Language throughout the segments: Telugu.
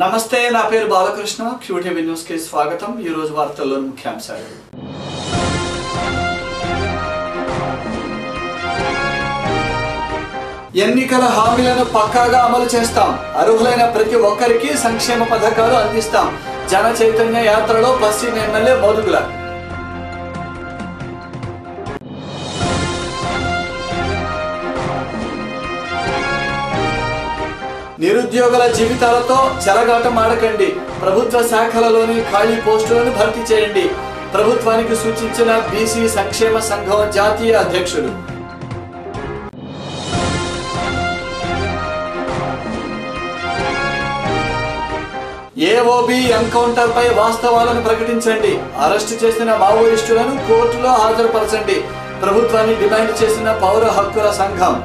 నమస్తే నా పేరు బాలకృష్ణ క్యూటీవీ న్యూస్ కి స్వాగతం ఈ రోజు వార్తల్లోని ముఖ్యాంశాలు ఎన్నికల హామీలను పక్కాగా అమలు చేస్తాం అర్హులైన ప్రతి ఒక్కరికి సంక్షేమ పథకాలు అందిస్తాం జన చైతన్య యాత్రలో పశ్చిమ ఎమ్మెల్యే మోదుగుల నిరుద్యోగుల జీవితాలతో చెలగాటం ఆడకండి ప్రభుత్వ శాఖలలోని ఖాళీ పోస్టులను భర్తీ చేయండి ప్రభుత్వానికి సూచించిన బీసీ సంక్షేమ సంఘం జాతీయ అధ్యక్షుడు ఏఓబి ఎన్కౌంటర్ పై వాస్తవాలను ప్రకటించండి అరెస్టు చేసిన మావోయిస్టులను కోర్టులో హాజరుపరచండి ప్రభుత్వాన్ని డిమాండ్ చేసిన పౌర హక్కుల సంఘం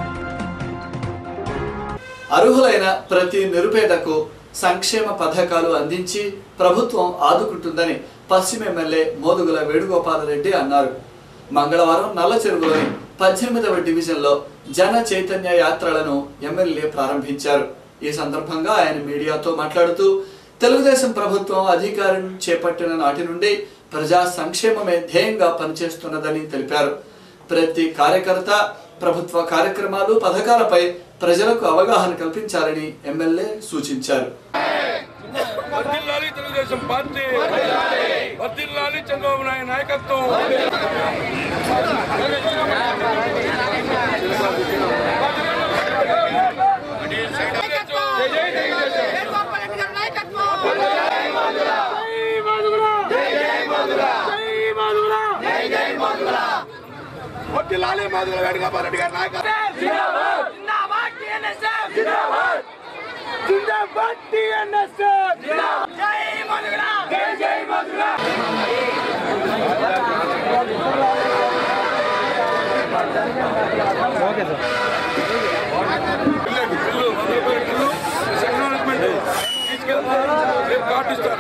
అర్హులైన ప్రతి నిరుపేదకు సంక్షేమ పథకాలు అందించి ప్రభుత్వం ఆదుకుంటుందని పశ్చిమ ఎమ్మెల్యే మోదుగుల వేణుగోపాలరెడ్డి అన్నారు మంగళవారం నల్ల చెరువులోని పద్దెనిమిదవ డివిజన్లో జన చైతన్య యాత్రలను ఎమ్మెల్యే ప్రారంభించారు ఈ సందర్భంగా ఆయన మీడియాతో మాట్లాడుతూ తెలుగుదేశం ప్రభుత్వం అధికారం చేపట్టిన నాటి నుండి ప్రజా సంక్షేమమే ధ్యేయంగా పనిచేస్తున్నదని తెలిపారు ప్రతి కార్యకర్త ప్రభుత్వ కార్యక్రమాలు పథకాలపై ప్రజలకు అవగాహన కల్పించాలని ఎమ్మెల్యే సూచించారు వర్ధిల్లాలి తెలుగుదేశం పార్టీ వర్ధిల్లాలి చంద్రబాబు నాయుడు నాయకత్వం వర్ధిల్లాలి మాధుల వేణుగోపాల్ రెడ్డి గారి నాయకత్వం పిల్లలు, పిల్లలు, వంద రూపాయల పిల్లలు, సెక్రటరీ తీసుకెళ్తారు, రేపు కార్డు ఇస్తారు.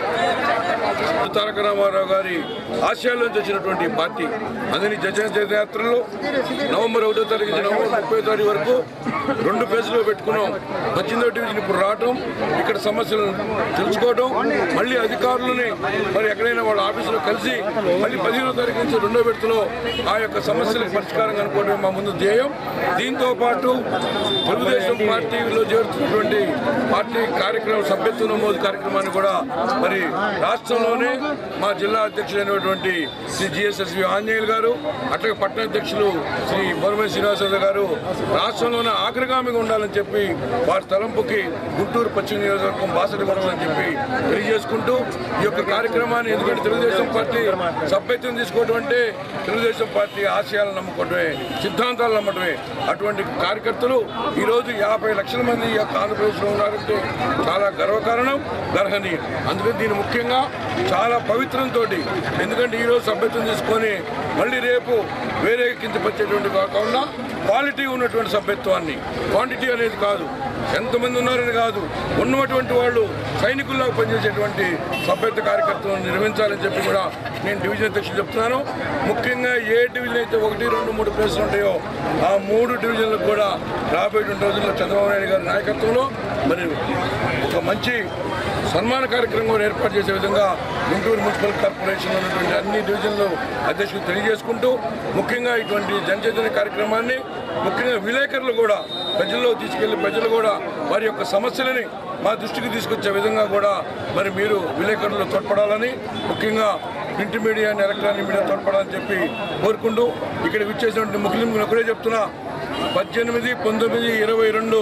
తారక రామారావు గారి ఆశయాల్లోంచి వచ్చినటువంటి పార్టీ అందుని జన యాత్రలో నవంబర్ ఒకటో తారీఖు నుంచి నవంబర్ ముప్పై తారీఖు వరకు రెండు పేజీలో పెట్టుకున్నాం పద్దెనిమిదో డివిజన్ ఇప్పుడు రావటం ఇక్కడ సమస్యలను తెలుసుకోవడం మళ్ళీ అధికారులని మరి ఎక్కడైనా వాళ్ళ ఆఫీసులో కలిసి మళ్ళీ పదిహేనో తారీఖు నుంచి రెండో విడతలో ఆ యొక్క సమస్యలకు పరిష్కారం కనుక్కోవడమే మా ముందు ధ్యేయం దీంతో పాటు తెలుగుదేశం పార్టీలో చేరుతున్నటువంటి పార్టీ కార్యక్రమం సభ్యత్వ నమోదు కార్యక్రమాన్ని కూడా మరి రాష్ట్రంలోనే మా జిల్లా అధ్యక్షుడైనటువంటి శ్రీ జిఎస్ఎస్వి ఆంజనేయులు గారు అట్లాగే పట్టణ అధ్యక్షులు శ్రీ బొరమే శ్రీనివాసరావు గారు రాష్ట్రంలోనే ఆగ్రగామిగా ఉండాలని చెప్పి వారి తలంపుకి గుంటూరు పశ్చిమ నియోజకవర్గం బాసటి అని చెప్పి తెలియజేసుకుంటూ ఈ యొక్క కార్యక్రమాన్ని ఎందుకంటే తెలుగుదేశం పార్టీ సభ్యత్వం తీసుకోవడం అంటే తెలుగుదేశం పార్టీ ఆశయాలను నమ్ముకోవడమే సిద్ధాంతాలు నమ్మటమే అటువంటి కార్యకర్తలు ఈరోజు యాభై లక్షల మంది ఈ యొక్క ఆంధ్రప్రదేశ్లో ఉన్నారంటే చాలా గర్వకారణం గర్హనీయం అందుకని దీని ముఖ్యంగా చాలా పవిత్రంతో ఎందుకంటే ఈరోజు సభ్యత్వం తీసుకొని మళ్ళీ రేపు వేరే కించపరిచేటువంటి కాకుండా క్వాలిటీ ఉన్నటువంటి సభ్యత్వాన్ని క్వాంటిటీ అనేది కాదు ఎంతమంది ఉన్నారని కాదు ఉన్నటువంటి వాళ్ళు సైనికుల్లాగా పనిచేసేటువంటి సభ్యత్వ కార్యకర్తలను నిర్వహించాలని చెప్పి కూడా నేను డివిజన్ అధ్యక్షులు చెప్తున్నాను ముఖ్యంగా ఏ డివిజన్ అయితే ఒకటి రెండు మూడు ప్లేసులు ఉంటాయో ఆ మూడు డివిజన్లకు కూడా రాబోయేటువంటి రోజుల్లో చంద్రబాబు నాయుడు గారి నాయకత్వంలో మరి ఒక మంచి సన్మాన కార్యక్రమం కూడా ఏర్పాటు చేసే విధంగా గుంటూరు మున్సిపల్ కార్పొరేషన్ ఉన్నటువంటి అన్ని డివిజన్లు అధ్యక్షులు తెలియజేసుకుంటూ ముఖ్యంగా ఇటువంటి జనచైతన్య కార్యక్రమాన్ని ముఖ్యంగా విలేకరులు కూడా ప్రజల్లో తీసుకెళ్లి ప్రజలు కూడా వారి యొక్క సమస్యలని మా దృష్టికి తీసుకొచ్చే విధంగా కూడా మరి మీరు విలేకరులు తోడ్పడాలని ముఖ్యంగా print media and electronic media తోడ్పడాలని చెప్పి కోరుకుంటూ ఇక్కడ విచ్చేసినటువంటి ముస్లింలు ఒకటే చెప్తున్నా పద్దెనిమిది పంతొమ్మిది ఇరవై రెండు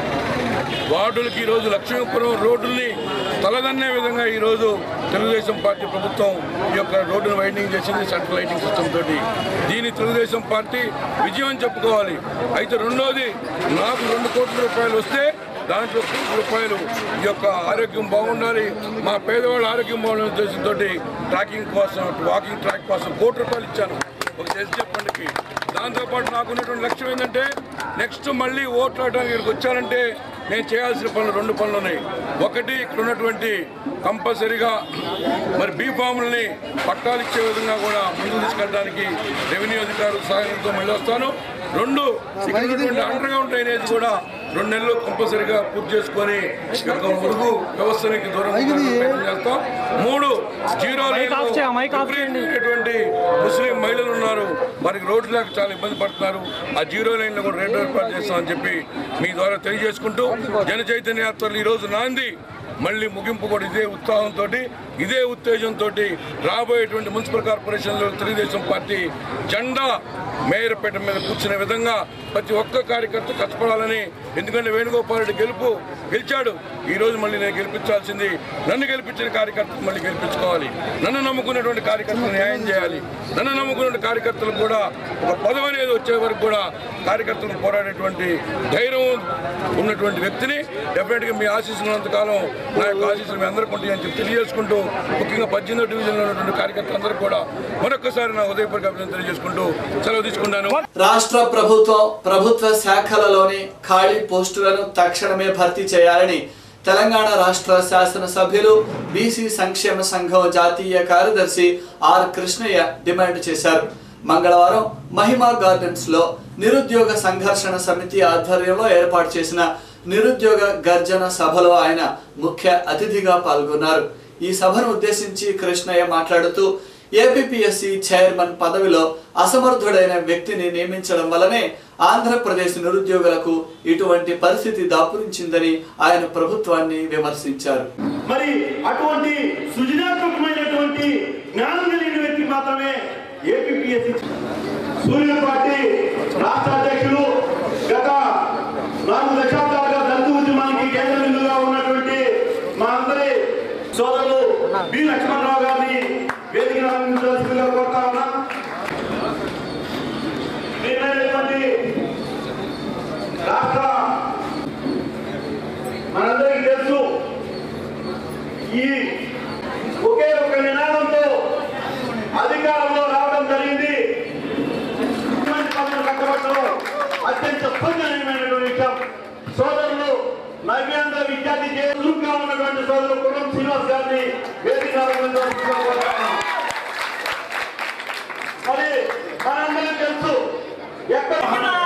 వార్డులకి ఈరోజు లక్ష్మీపురం రోడ్డుల్ని తలదన్నే విధంగా ఈరోజు తెలుగుదేశం పార్టీ ప్రభుత్వం ఈ యొక్క రోడ్డును వైండింగ్ చేసింది సెంట్రల్ లైటింగ్ సిస్టమ్ తోటి దీని తెలుగుదేశం పార్టీ విజయం అని చెప్పుకోవాలి అయితే రెండోది నాకు రెండు కోట్ల రూపాయలు వస్తే దాంట్లో కోట్ల రూపాయలు ఈ యొక్క ఆరోగ్యం బాగుండాలి మా పేదవాళ్ళ ఆరోగ్యం బాగుండాలని ఉద్దేశంతో ట్రాకింగ్ కోసం వాకింగ్ ట్రాక్ కోసం కోటి రూపాయలు ఇచ్చాను ఒక చేసి పండుగకి దాంతోపాటు నాకు ఉన్నటువంటి లక్ష్యం ఏంటంటే నెక్స్ట్ మళ్ళీ ఓట్లు ఆడడానికి ఇక్కడికి వచ్చానంటే నేను చేయాల్సిన పనులు రెండు పనులు ఉన్నాయి ఒకటి ఇక్కడ ఉన్నటువంటి కంపల్సరీగా మరి బీ ఫాములని పట్టాలు ఇచ్చే విధంగా కూడా ముందుకు తీసుకెళ్ళడానికి రెవెన్యూ అధికారుల సహాయంతో మళ్ళీ వస్తాను రెండు ఇక్కడ ఉన్నటువంటి అండర్ గ్రౌండ్ డ్రైనేజ్ కూడా రెండు నెలలు కంపల్సరీగా పూర్తి చేసుకొని ఈ యొక్క మురుగు వ్యవస్థనికి దూరం ప్రయత్నం చేస్తాం మూడు జీరో విపరీతమైనటువంటి ముస్లిం మహిళలు ఉన్నారు వారికి రోడ్లు లేక చాలా ఇబ్బంది పడుతున్నారు ఆ జీరో లైన్ లో కూడా రేటు ఏర్పాటు చేస్తామని చెప్పి మీ ద్వారా తెలియజేసుకుంటూ జన చైతన్య యాత్రలు ఈ రోజు నాంది మళ్ళీ ముగింపు కూడా ఇదే ఉత్సాహంతో ఇదే ఉత్తేజంతో రాబోయేటువంటి మున్సిపల్ కార్పొరేషన్లో తెలుగుదేశం పార్టీ జెండా మేయర్పేట మీద కూర్చునే విధంగా ప్రతి ఒక్క కార్యకర్త కష్టపడాలని ఎందుకంటే వేణుగోపాల్ రెడ్డి గెలుపు గెలిచాడు ఈ రోజు మళ్ళీ నేను గెలిపించాల్సింది నన్ను గెలిపించిన కార్యకర్తలు మళ్ళీ గెలిపించుకోవాలి నన్ను నమ్ముకున్నటువంటి కార్యకర్తలు న్యాయం చేయాలి నన్ను నమ్ముకున్న కార్యకర్తలు కూడా ఒక పదవి అనేది వచ్చే వరకు కూడా కార్యకర్తలు పోరాడేటువంటి ధైర్యం ఉన్నటువంటి వ్యక్తిని డెఫినెట్గా మీ ఆశీస్సులు కాలం నా యొక్క ఆశీస్సులు మీ అందరికీ ఉంటాయని చెప్పి తెలియజేసుకుంటూ ముఖ్యంగా పద్దెనిమిదో డివిజన్లో ఉన్నటువంటి కార్యకర్తలందరూ కూడా మరొకసారి నా ఉదయపూర్వక అభినందన తెలియజేసుకుంటూ సెలవు తీసుకుంటాను రాష్ట్ర ప్రభుత్వం ప్రభుత్వ శాఖలలోని ఖాళీ పోస్టులను తక్షణమే భర్తీ చేయాలని తెలంగాణ రాష్ట్ర శాసనసభ్యులు బీసీ సంక్షేమ సంఘం జాతీయ కార్యదర్శి ఆర్ కృష్ణయ్య డిమాండ్ చేశారు మంగళవారం మహిమా గార్డెన్స్ లో నిరుద్యోగ సంఘర్షణ సమితి ఆధ్వర్యంలో ఏర్పాటు చేసిన నిరుద్యోగ గర్జన సభలో ఆయన ముఖ్య అతిథిగా పాల్గొన్నారు ఈ సభను ఉద్దేశించి కృష్ణయ్య మాట్లాడుతూ ఏపీపీఎస్సీ చైర్మన్ పదవిలో అసమర్థుడైన వ్యక్తిని నియమించడం వల్లనే ఆంధ్రప్రదేశ్ నిరుద్యోగులకు ఇటువంటి పరిస్థితి దాపురించిందని ఆయన ప్రభుత్వాన్ని విమర్శించారు మరి అటువంటి సృజనాత్మకమైనటువంటి జ్ఞానం కలిగిన వ్యక్తి మాత్రమే ఏపీఎస్సి సూర్య పార్టీ రాష్ట్ర అధ్యక్షులు గత నాలుగు దశాబ్దాలుగా దళిత ఉద్యమానికి కేంద్ర బిందుగా ఉన్నటువంటి మా అందరి సోదరులు బి లక్ష్మణరావు గారిని వేదిక ఆనందించవలసిందిగా కోరుతా ఉన్నా ప్రియమైనటువంటి రాష్ట్ర మనందరికీ తెలుసు ఈ ఒకే ఒక నినాదంతో అధికారంలో రావడం జరిగింది ఇటువంటి పనులు కట్టబట్టడం అత్యంత స్పందనమైనటువంటి విషయం సోదరులు నవ్యాంధ్ర విద్యార్థి చేరుగా ఉన్నటువంటి సోదరులు కుటుంబ శ్రీనివాస్ గారిని వేదిక ఆరంభించవలసిందిగా కోరుతున్నాను. మరి మనందరం తెలుసు ఎక్కడ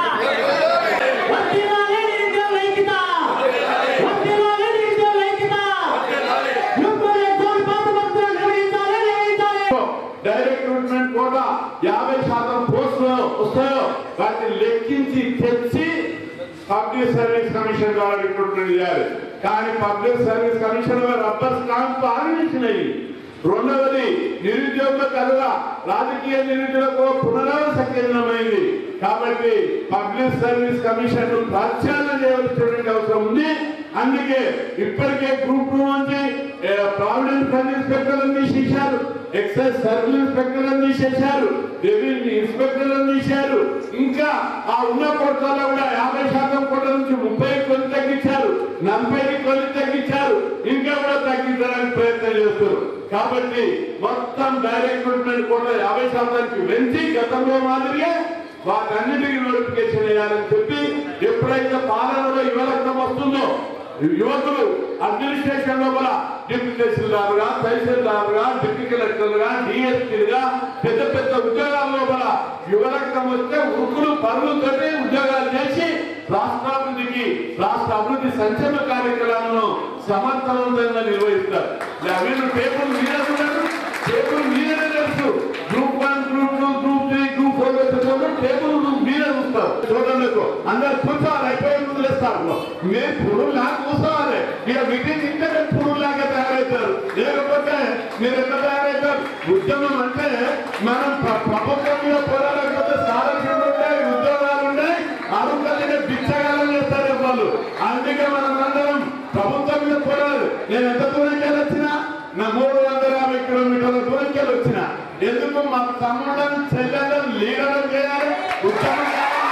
వందనాలే నిరుద్యోగ ఐక్యత వందనాలే నిరుద్యోగ ఐక్యత యువకులు ఎగ్జామ్ పాత భక్తులు నిర్వహించాలి నిర్వహించాలి డైరెక్ట్ రిక్రూట్మెంట్ కూడా యాభై శాతం పోస్టులు వస్తాయో వాటిని లెక్కించి తెచ్చి పబ్లిక్ సర్వీస్ కమిషన్ ద్వారా రిక్రూట్మెంట్ చేయాలి కానీ public service commission rubber stamp ఆరంభించినాయి రెండవది నిరుద్యోగ కలువ రాజకీయ నిరుద్యోగ పునరావాస కేంద్రమైంది కాబట్టి పబ్లిక్ సర్వీస్ కమిషన్ ప్రత్యామ్నాయం చేయవలసినటువంటి అవసరం ఉంది అందుకే ఇప్పటికే గ్రూప్ టూ నుంచి ప్రావిడెంట్ ఫండ్ ఇన్స్పెక్టర్లను తీసేశారు ఎక్సైజ్ సర్కిల్ ఇన్స్పెక్టర్లను తీసేశారు రెవెన్యూ ఇన్స్పెక్టర్లను తీశారు ఇంకా ఆ ఉన్న కోట్లలో కూడా యాభై శాతం కోట్ల నుంచి ముప్పై కొన్ని తగ్గించారు నలభై కొన్ని తగ్గించారు ఇంకా కూడా తగ్గించడానికి ప్రయత్నం చేస్తారు కాబట్టి మొత్తం డైరెక్ట్ రిక్రూట్మెంట్ కూడా యాభై శాతానికి పెంచి గతంలో మాదిరిగా వాటన్నిటికీ నోటిఫికేషన్ వేయాలని చెప్పి ఎప్పుడైతే పాలనలో యువరక్తం వస్తుందో యువకులు అడ్మినిస్ట్రేషన్ లోపల డిప్యూటీ తహసీల్దారుగా తహసీల్దారుగా డిప్యూటీ కలెక్టర్లుగా డిఎస్పీలుగా పెద్ద పెద్ద ఉద్యోగాల లోపల యువరక్తం వస్తే ఉరుకులు పనులతోటి ఉద్యోగాలు చేసి రాష్ట్రాభివృద్ధికి రాష్ట్ర అభివృద్ధి సంక్షేమ కార్యక్రమాలను సమర్థవంతంగా నిర్వహిస్తారు వీళ్ళు పేపర్ మీరే ఉన్నారు పేపర్ మీరే తెలుసు group one group two group three group four వచ్చేటప్పుడు టేబుల్ మీరే చూస్తారు చూడండి అందరు కూర్చోవాలి అయిపోయే ముందు లేస్తారు మీరు పురుల్లా కూర్చోవాలి ఇక మీటింగ్ ఇంటే పురుల్లాగా తయారవుతారు లేకపోతే మీరు ఎట్లా తయారవుతారు ఉద్యమం అంటే మనం ప్ర- ప్రభుత్వం మీద పోరాడకపోతే స్కాలర్షిప్ ఉంటాయి ఉద్యోగాలు ఉన్నాయి అరువులైన బిచ్చగాలం చేస్తారు వాళ్ళు అందుకే మనం అందరం ప్రభుత్వం మీద పోరాడు నేను ఎంత దూరంకి వచ్చినా నా మూడు వందల యాభై కిలోమీటర్ల దూరంకి వచ్చిన ఎందుకు మా తమ్ముడని చెల్లెలను లీడర్ చేయాలి ఉద్యమం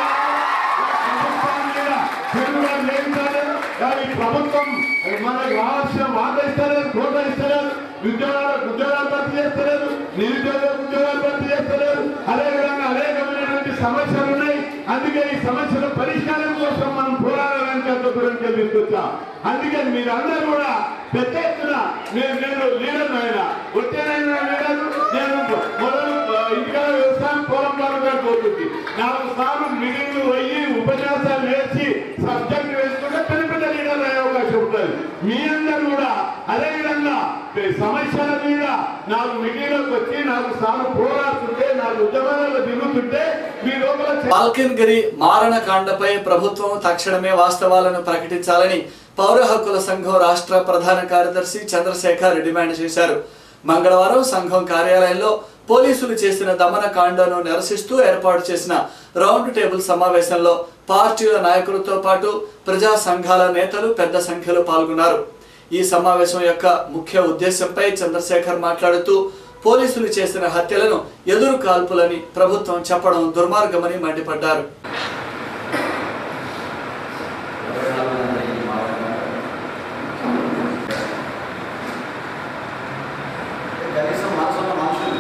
కానీ ప్రభుత్వం మనకు రావాల్సిన మాట ఇస్తలేదు కోట ఇస్తలేదు ఉద్యోగాలు ఉద్యోగాలు భర్తీ చేస్తలేదు నిరుద్యోగ ఉద్యోగాలు భర్తీ చేస్తలేదు అదేవిధంగా అనేకమైనటువంటి సమస్యలు ఉన్నాయి అందుకే ఈ సమస్యల పరిష్కారం కోసం మనం పోరాడాలని అంత దూరంకి తీసుకొచ్చాం అందుకే మీరందరూ కూడా పెద్ద ఎత్తున నేను నేను లీడర్ అయినా వచ్చేనైనా లీడర్ నేను మొదలు ఇంటికాల వ్యవసాయం పొలం కాలం పోతుంది నాలుగు సార్లు మిగిలిన పోయి ఉపన్యాసాలు నేర్చి సబ్జెక్ట్ వేసుకుంటే పెద్ద పెద్ద లీడర్లు అయ్యే అవకాశం ఉంటుంది మీ అందరూ కూడా అదే విధంగా సమస్యల మీద నాలుగు మిగిలిలోకి వచ్చి నాలుగు సార్లు పోరాడుతుంటే నాలుగు ఉద్యమాలలో దిగుతుంటే మీ లోపల బాల్కన్గిరి మారణకాండపై ప్రభుత్వం తక్షణమే వాస్తవాలను ప్రకటించాలని పౌర హక్కుల సంఘం రాష్ట్ర ప్రధాన కార్యదర్శి చంద్రశేఖర్ డిమాండ్ చేశారు మంగళవారం సంఘం కార్యాలయంలో పోలీసులు చేసిన దమనకాండను నిరసిస్తూ ఏర్పాటు చేసిన రౌండ్ టేబుల్ సమావేశంలో పార్టీల నాయకులతో పాటు ప్రజా సంఘాల నేతలు పెద్ద సంఖ్యలో పాల్గొన్నారు ఈ సమావేశం యొక్క ముఖ్య ఉద్దేశంపై చంద్రశేఖర్ మాట్లాడుతూ పోలీసులు చేసిన హత్యలను ఎదురు కాల్పులని ప్రభుత్వం చెప్పడం దుర్మార్గమని మండిపడ్డారు కనీసం మనసున్న మనుషులు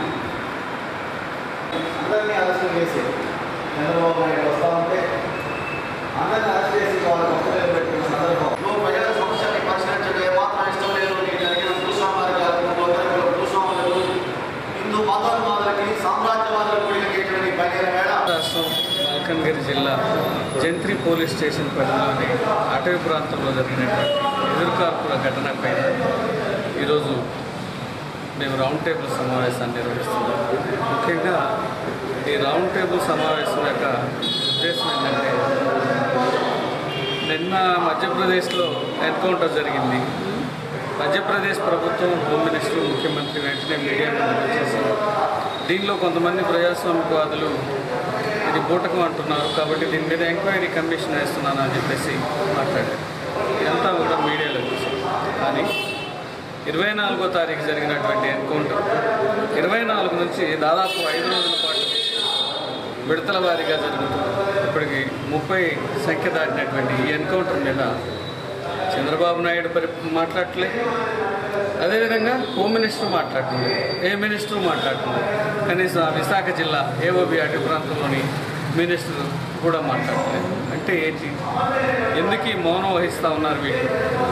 అందరినీ అరెస్ట్ చేసి చంద్రబాబు నాయుడు వస్తా ఉంటే అందరినీ అరెస్ట్ చేసి వాళ్ళ కొత్తలు పెట్టిన సందర్భం నువ్వు ప్రజల సమస్యల్ని పరిష్కరించడం ఏమాత్రం ఇష్టం లేదు నీకు జరిగిన భూస్వామ్యాలు కాకుండా భూస్వాములకు హిందూ మతోన్మాదులకి సామ్రాజ్యవాదులకు కూడా నీ పైన వేళ రాష్ట్రం మల్కన్గిరి జిల్లా జంత్రి పోలీస్ స్టేషన్ పరిధిలోని అటవీ ప్రాంతంలో జరిగినటువంటి ఎదురుకాల్పుల ఘటనపై ఈరోజు మేము రౌండ్ టేబుల్ సమావేశాన్ని నిర్వహిస్తున్నాం ముఖ్యంగా ఈ రౌండ్ టేబుల్ సమావేశం యొక్క ఉద్దేశం ఏంటంటే నిన్న మధ్యప్రదేశ్లో ఎన్కౌంటర్ జరిగింది మధ్యప్రదేశ్ ప్రభుత్వం హోమ్ మినిస్టర్ ముఖ్యమంత్రి వెంటనే మీడియా ముందుకు వచ్చేసి దీనిలో కొంతమంది ప్రజాస్వామికవాదులు ఇది బూటకం అంటున్నారు కాబట్టి దీని మీద ఎంక్వైరీ కమిషన్ వేస్తున్నాను అని చెప్పేసి మాట్లాడారు ఇదంతా కూడా మీడియాలో చూసాం కానీ ఇరవై నాలుగో తారీఖు జరిగినటువంటి ఎన్కౌంటర్ ఇరవై నాలుగు నుంచి దాదాపు ఐదు రోజుల పాటు విడతల వారీగా జరుగుతూ ఇప్పటికి ముప్పై సంఖ్య దాటినటువంటి ఈ ఎన్కౌంటర్ మీద చంద్రబాబు నాయుడు పరి మాట్లాడట్లేదు అదేవిధంగా హోమ్ మినిస్టర్ మాట్లాడుతుంది ఏ మినిస్టర్ మాట్లాడుతుంది కనీసం ఆ విశాఖ జిల్లా ఏఓబి అటు ప్రాంతంలోని మినిస్టర్ కూడా మాట్లాడట్లేదు అంటే ఏంటి ఎందుకు ఈ మౌనం వహిస్తూ ఉన్నారు వీళ్ళు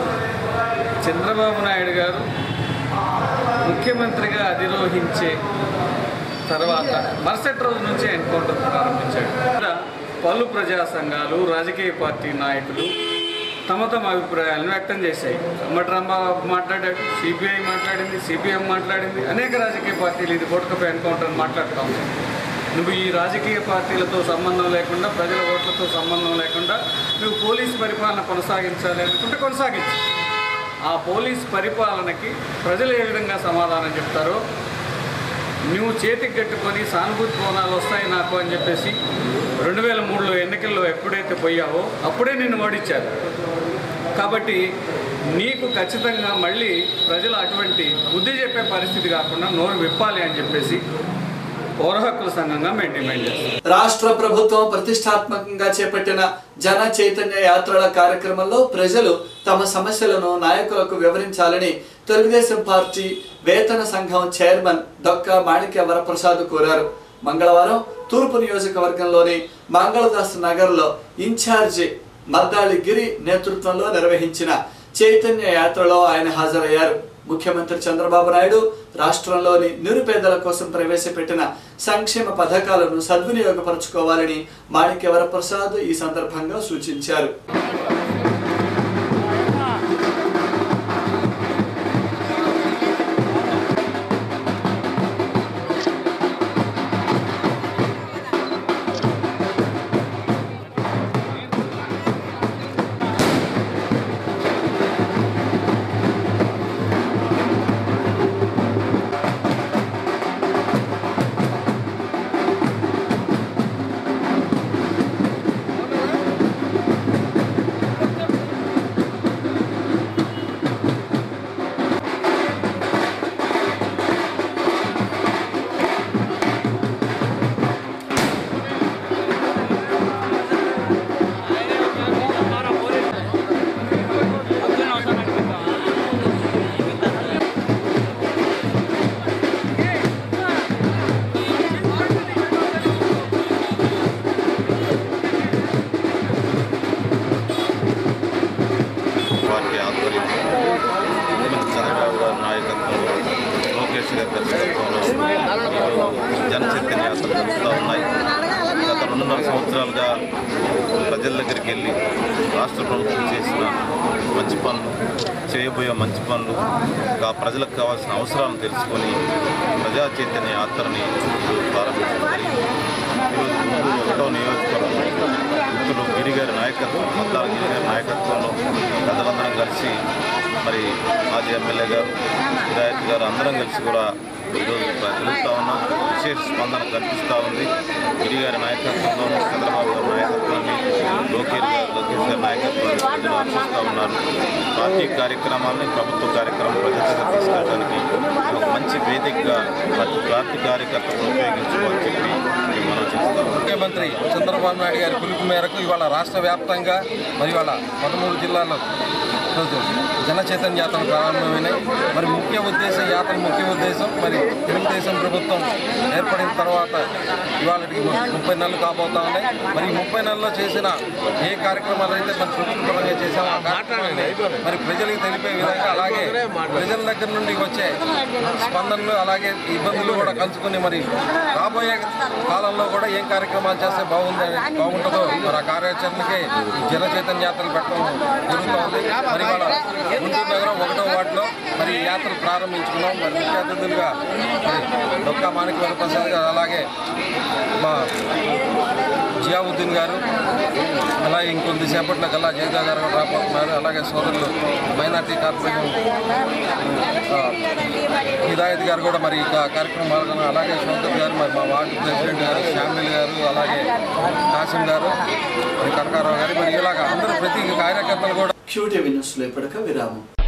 చంద్రబాబు నాయుడు గారు ముఖ్యమంత్రిగా అధిరోహించే తర్వాత మరుసటి రోజు నుంచే ఎన్కౌంటర్ ప్రారంభించాడు ఇక్కడ పలు ప్రజా సంఘాలు రాజకీయ పార్టీ నాయకులు తమ తమ అభిప్రాయాలను వ్యక్తం చేశాయి అమ్మటి రాంబాబు మాట్లాడాడు సిపిఐ మాట్లాడింది సిపిఎం మాట్లాడింది అనేక రాజకీయ పార్టీలు ఇది బోటకపై ఎన్కౌంటర్ అని మాట్లాడుతూ ఉన్నాయి నువ్వు ఈ రాజకీయ పార్టీలతో సంబంధం లేకుండా ప్రజల ఓట్లతో సంబంధం లేకుండా నువ్వు పోలీస్ పరిపాలన కొనసాగించాలి అనుకుంటే కొనసాగించు ఆ పోలీస్ పరిపాలనకి ప్రజలు ఏ విధంగా సమాధానం చెప్తారో నువ్వు చేతికి కట్టుకొని సానుభూతి కోణాలు వస్తాయి నాకు అని చెప్పేసి రెండు వేల మూడులో ఎన్నికల్లో ఎప్పుడైతే పోయావో అప్పుడే నిన్ను ఓడించారు కాబట్టి నీకు ఖచ్చితంగా మళ్ళీ ప్రజలు అటువంటి బుద్ధి చెప్పే పరిస్థితి కాకుండా నోరు విప్పాలి అని చెప్పేసి పౌర హక్కుల సంఘంగా మేము డిమాండ్ చేస్తాం రాష్ట్ర ప్రభుత్వం ప్రతిష్టాత్మకంగా చేపట్టిన జన చైతన్య యాత్రల కార్యక్రమంలో ప్రజలు తమ సమస్యలను నాయకులకు వివరించాలని తెలుగుదేశం పార్టీ వేతన సంఘం చైర్మన్ డొక్కా మాణిక్య వరప్రసాద్ కోరారు మంగళవారం తూర్పు నియోజకవర్గంలోని మంగళదాస్ నగర్లో ఇన్ఛార్జి మద్దాళి గిరి నేతృత్వంలో నిర్వహించిన చైతన్య యాత్రలో ఆయన హాజరయ్యారు ముఖ్యమంత్రి చంద్రబాబు నాయుడు రాష్ట్రంలోని నిరుపేదల కోసం ప్రవేశపెట్టిన సంక్షేమ పథకాలను సద్వినియోగపరచుకోవాలని మాణిక్య వరప్రసాద్ ఈ సందర్భంగా సూచించారు నేరుగా ప్రజల దగ్గరికి వెళ్ళి రాష్ట్ర ప్రభుత్వం చేసిన మంచి పనులు చేయబోయే మంచి పనులు ఇంకా ప్రజలకు కావాల్సిన అవసరాలను తెలుసుకొని ప్రజా చైతన్య యాత్రని ఈరోజు ప్రారంభించడం జరిగింది ఈరోజు గుంటూరు ఒకటో నియోజకవర్గం మిత్రులు గిరిగారి నాయకత్వం మద్దాల గిరిగారి నాయకత్వంలో పెద్దలందరం కలిసి మరి మాజీ ఎమ్మెల్యే గారు విధాయక్ గారు అందరం కలిసి కూడా ఈరోజు తిరుగుతూ ఉన్నాం విశేష స్పందన కనిపిస్తూ ఉంది గిరిగారి నాయకత్వంలో చంద్రబాబు గారి నాయకత్వాన్ని లోకేష్ గారు లోకేష్ గారి నాయకత్వాన్ని ప్రజలు ఆశిస్తూ ఉన్నారు పార్టీ కార్యక్రమాన్ని ప్రభుత్వ కార్యక్రమం ప్రజల దగ్గర తీసుకెళ్ళడానికి ఒక మంచి వేదికగా ప్రతి పార్టీ కార్యకర్తలు ఉపయోగించుకోవాలని చెప్పి మేము మనం చేస్తాం ముఖ్యమంత్రి చంద్రబాబు నాయుడు గారి పిలుపు మేరకు ఇవాళ రాష్ట్ర వ్యాప్తంగా మరి ఇవాళ పదమూడు జిల్లాల్లో ఈరోజు జన చైతన్య యాత్రలు ప్రారంభమైనాయి మరి ముఖ్య ఉద్దేశం యాత్ర ముఖ్య ఉద్దేశం మరి తెలుగుదేశం ప్రభుత్వం ఏర్పడిన తర్వాత ఇవాళకి ముప్పై నెలలు కాబోతా ఉన్నాయి మరి ఈ ముప్పై నెలల్లో చేసిన ఏ కార్యక్రమాలు అయితే మన ప్రభుత్వ పరంగా చేసామో ఆ కార్యక్రమాన్ని మరి ప్రజలకు తెలిపే విధంగా అలాగే ప్రజల దగ్గర నుండి వచ్చే స్పందనలు అలాగే ఇబ్బందులు కూడా కలుసుకుని మరి రాబోయే కాలంలో కూడా ఏం కార్యక్రమాలు చేస్తే బాగుంది బాగుంటుందో మరి ఆ కార్యాచరణకి ఈ జన చైతన్య యాత్రలు పెట్టడం జరుగుతోంది మరి ఇవాళ గుంటూరు నగరం ఒకటో వార్డులో మరి ఈ యాత్ర ప్రారంభించుకున్నాం మరి ముఖ్య అతిథులుగా మరి డొక్కా మాణిక వరప్రసాద్ గారు అలాగే మా జియావుద్దీన్ గారు అలాగే ఇంకొద్ది సేపట్లో కల్లా జయదా గారు కూడా రాబోతున్నారు అలాగే సోదరులు మైనార్టీ కార్పొరేషన్ ఆ, హిదాయత్ గారు కూడా మరి ఈ కా- కార్యక్రమం పాల్గొన్నారు అలాగే షౌకత్ గారు మరి మా వార్డు ప్రెసిడెంట్ గారు షామిల్ గారు అలాగే కాసిం గారు మరి కనకారావు గారు మరి ఇలాగ అందరూ ప్రతి కార్యకర్తలు కూడా క్యూటీవీ న్యూస్లో ఇప్పటిక విరామం